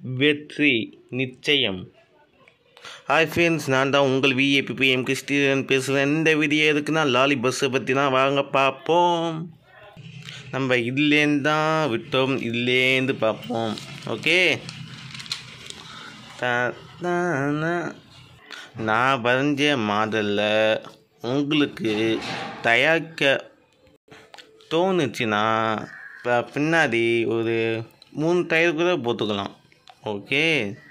வெற்றி நிச்சயம் hi friends நான் தான் உங்கள் விஏபிபி எம் கிறிஸ்டியன் பேசுகிறேன் இந்த வீடியோ எதுக்குன்னா லாலி பஸ்ஸை பற்றி தான் வாங்க பார்ப்போம் நம்ம இதுலேருந்து தான் விட்டோம் இதுலேருந்து பார்ப்போம் ஓகே த- தான- நான் வரைஞ்ச மாடலில் உங்களுக்கு தயாரிக்க தோணுச்சுன்னா இப்போ பின்னாடி ஒரு மூணு டயர் கூட போட்டுக்கலாம் ஓகே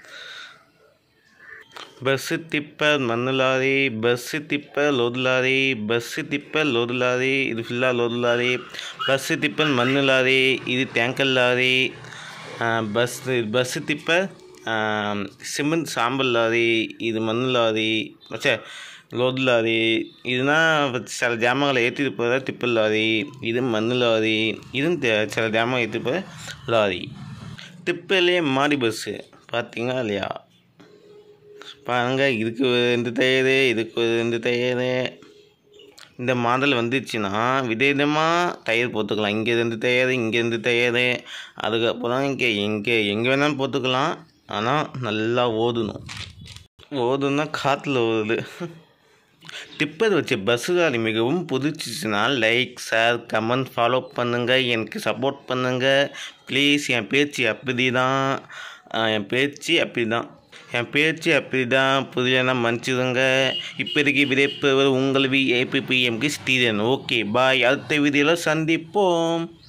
பஸ்ஸு திப்பர் மண்ணு lorry bus tipper load lorry bus tipper load lorry இது ஃபுல்லாக லோடு லாரி பஸ்ஸு திப்பர் மண்ணு லாரி இது tanker lorry bus bus tipper cement சாம்பல் லாரி இது மண் லாரி சே லோடு லாரி இதுனா சில ஜாமங்களை ஏற்றிட்டு போகிற திப்பர் லாரி இது மண் லாரி இதுவும் தே- சில ஜாமங்களை ஏற்றிட்டு போகிற லாரி திப்பர்லேயே மாடி பஸ்ஸு பார்த்தீங்களா இல்லையா பாருங்க இதுக்கு ஒரு ரெண்டு டயரு இதுக்கு ஒரு ரெண்டு டயரு இந்த மாடல் வந்துச்சுன்னா விதவிதமாக டயர் போட்டுக்கலாம் இங்கே ரெண்டு டயரு இங்கே ரெண்டு டயரு அதுக்கப்புறம் இங்கே எங்கே எங்கே வேணாலும் போட்டுக்கலாம் ஆனால் நல்லா ஓடணும் ஓடுனா காற்றுல ஓடுது டிப்பர் வச்ச பஸ்ஸுகாரி மிகவும் புதுச்சிச்சுன்னா லைக் ஷேர் கமெண்ட் ஃபாலோ பண்ணுங்கள் எனக்கு சப்போர்ட் பண்ணுங்கள் ப்ளீஸ் என் பேச்சு அப்படி தான் என் பேச்சு அப்படி தான் என் பேச்சு அப்படி தான் புரியலைன்னா மன்னிச்சிடுங்க இப்போதைக்கு விதைப்பவர் உங்கள் வி ஏபிபிஎம்க்கு ஸ்டீரன் ஓகே பாய் அடுத்த வீடியோவில் சந்திப்போம்